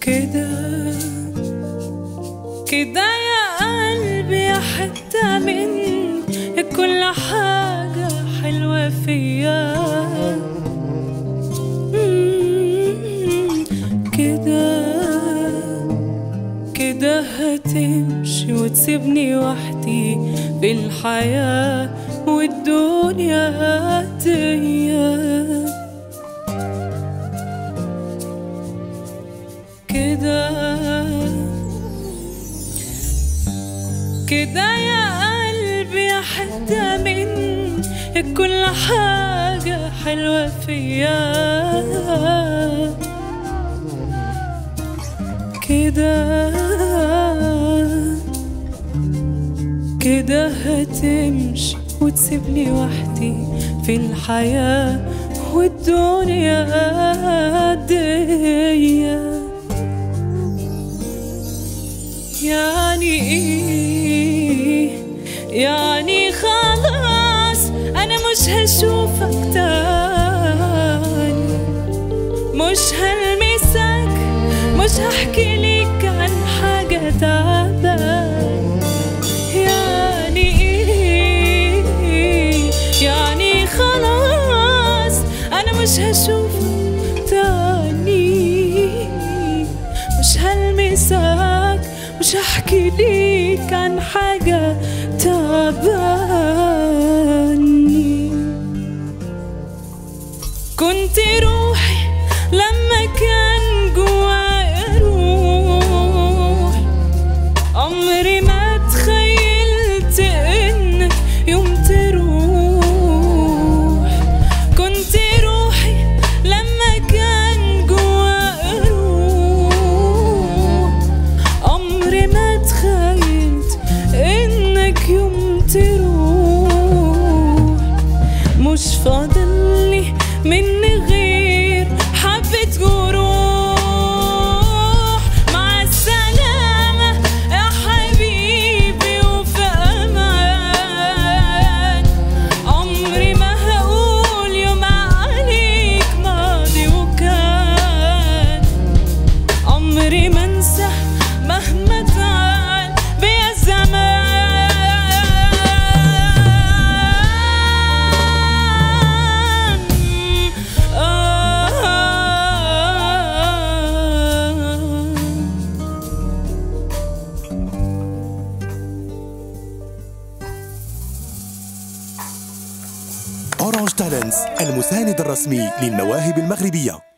كده كده يا قلبي حتة مني كل حاجة حلوة فيا مم، كده كده هتمشي وتسيبني وحدي في الحياة والدنيا دي كده كده يا قلبي حتة من كل حاجة حلوة فيا كده كده هتمشي وتسيبني وحدي في الحياة والدنيا دي يعني ايه يعني خلاص انا مش هشوفك تاني مش هلمسك مش هحكي لك عن حاجة تعبان يعني ايه يعني خلاص انا مش هشوفك تاني مش هلمسك مش هحكي ليك عن حاجة تعباني كنت روحي لما كان جواي روح عمري ما تخيلت انك يوم تروح كنت روحي لما كان جواي روح عمري ما تخيلت انك يوم تروح مش فاضلي مني غير حبة جروح مع السلامة يا حبيبي وفي أمان عمري ما هقول يوم عليك ماضي وكان عمري ما انسى مهما تعال بيا الزمان آه أورانج تالنتس المساند الرسمي للمواهب المغربية